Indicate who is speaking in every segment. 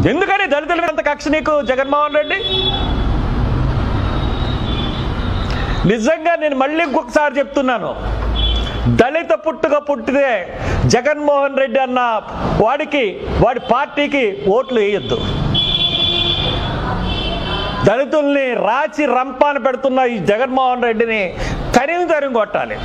Speaker 1: ఎందుకని దళితుల మీద అంత కక్ష నీకు జగన్మోహన్ రెడ్డి నిజంగా నేను మళ్ళీ ఇంకొకసారి చెప్తున్నాను దళిత పుట్టుక పుట్టితే జగన్మోహన్ రెడ్డి అన్న వాడికి వాడి పార్టీకి ఓట్లు వేయొద్దు దళితుల్ని రాచి రంపాన పెడుతున్న ఈ జగన్మోహన్ రెడ్డిని తరిమి తరిమి కొట్టాలి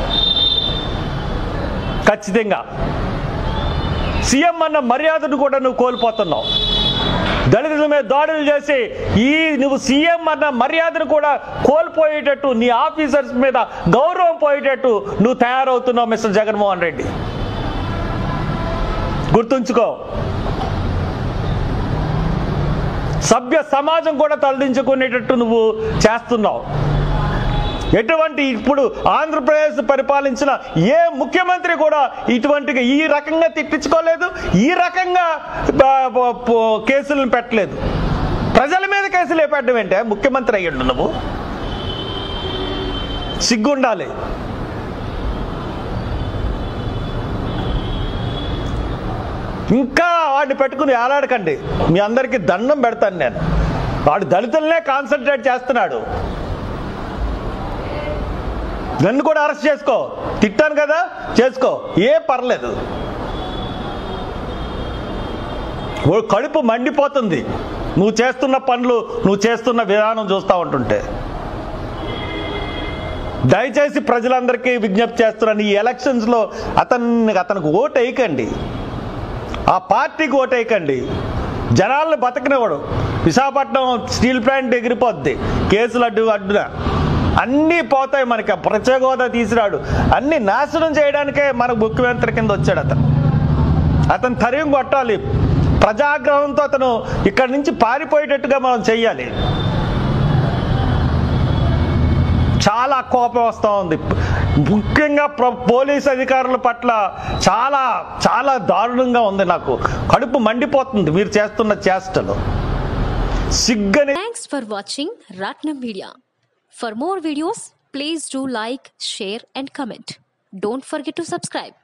Speaker 1: ఖచ్చితంగా సీఎం అన్న మర్యాదను కూడా నువ్వు కోల్పోతున్నావు దళితుల మీద దాడులు చేసి ఈ నువ్వు సీఎం అన్న మర్యాదను కూడా కోల్పోయేటట్టు నీ ఆఫీసర్స్ మీద గౌరవం పోయేటట్టు నువ్వు తయారవుతున్నావు మిస్టర్ జగన్మోహన్ రెడ్డి గుర్తుంచుకో సభ్య సమాజం కూడా తలదించుకునేటట్టు నువ్వు చేస్తున్నావు ఎటువంటి ఇప్పుడు ఆంధ్రప్రదేశ్ పరిపాలించిన ఏ ముఖ్యమంత్రి కూడా ఇటువంటి ఈ రకంగా తిట్టించుకోలేదు ఈ రకంగా బ- బ- ప- కేసులను పెట్టలేదు ప్రజల మీద కేసులు పెట్టడం ఏంటే ముఖ్యమంత్రి అయ్యండు నువ్వు సిగ్గుండాలి ఇంకా వాడిని పెట్టుకుని ఏలాడకండి మీ అందరికీ దండం పెడతాను నేను వాడు దళితులనే కాన్సన్ట్రేట్ చేస్తున్నాడు నన్ను కూడా అరెస్ట్ చేసుకో తిట్టాను కదా చేసుకో ఏ పర్లేదు ఓ కడుపు మండిపోతుంది నువ్వు చేస్తున్న పనులు నువ్వు చేస్తున్న విధానం చూస్తూ ఉంటుంటే దయచేసి ప్రజలందరికీ విజ్ఞప్తి చేస్తున్నాను ఈ ఎలక్షన్స్లో అతన్ని అతనికి ఓటు వేయకండి ఆ పార్టీకి ఓటు వేయకండి జనాలను బతకనివ్వడు విశాఖపట్నం స్టీల్ ప్లాంట్ ఎగిరిపోద్ది కేసులు అడ్డు అడ్డున అన్నీ పోతాయి మనకి ప్రత్యేక హోదా తీసుకురాడు అన్ని నాశనం చేయడానికే మనకు ముఖ్యమంత్రి కింద వచ్చాడు అతను అతను తరిం కొట్టాలి ప్రజాగ్రహంతో అతను ఇక్కడి నుంచి పారిపోయేటట్టుగా మనం చెయ్యాలి చాలా కోపం వస్తూ ఉంది ముఖ్యంగా ప్ర- పోలీస్ అధికారుల పట్ల చాలా చాలా దారుణంగా ఉంది నాకు కడుపు మండిపోతుంది మీరు చేస్తున్న చేష్టలు సిగ్గని
Speaker 2: Thanks for watching Ratnam Media. For more videos, please do like, share, and comment. Don't forget to subscribe.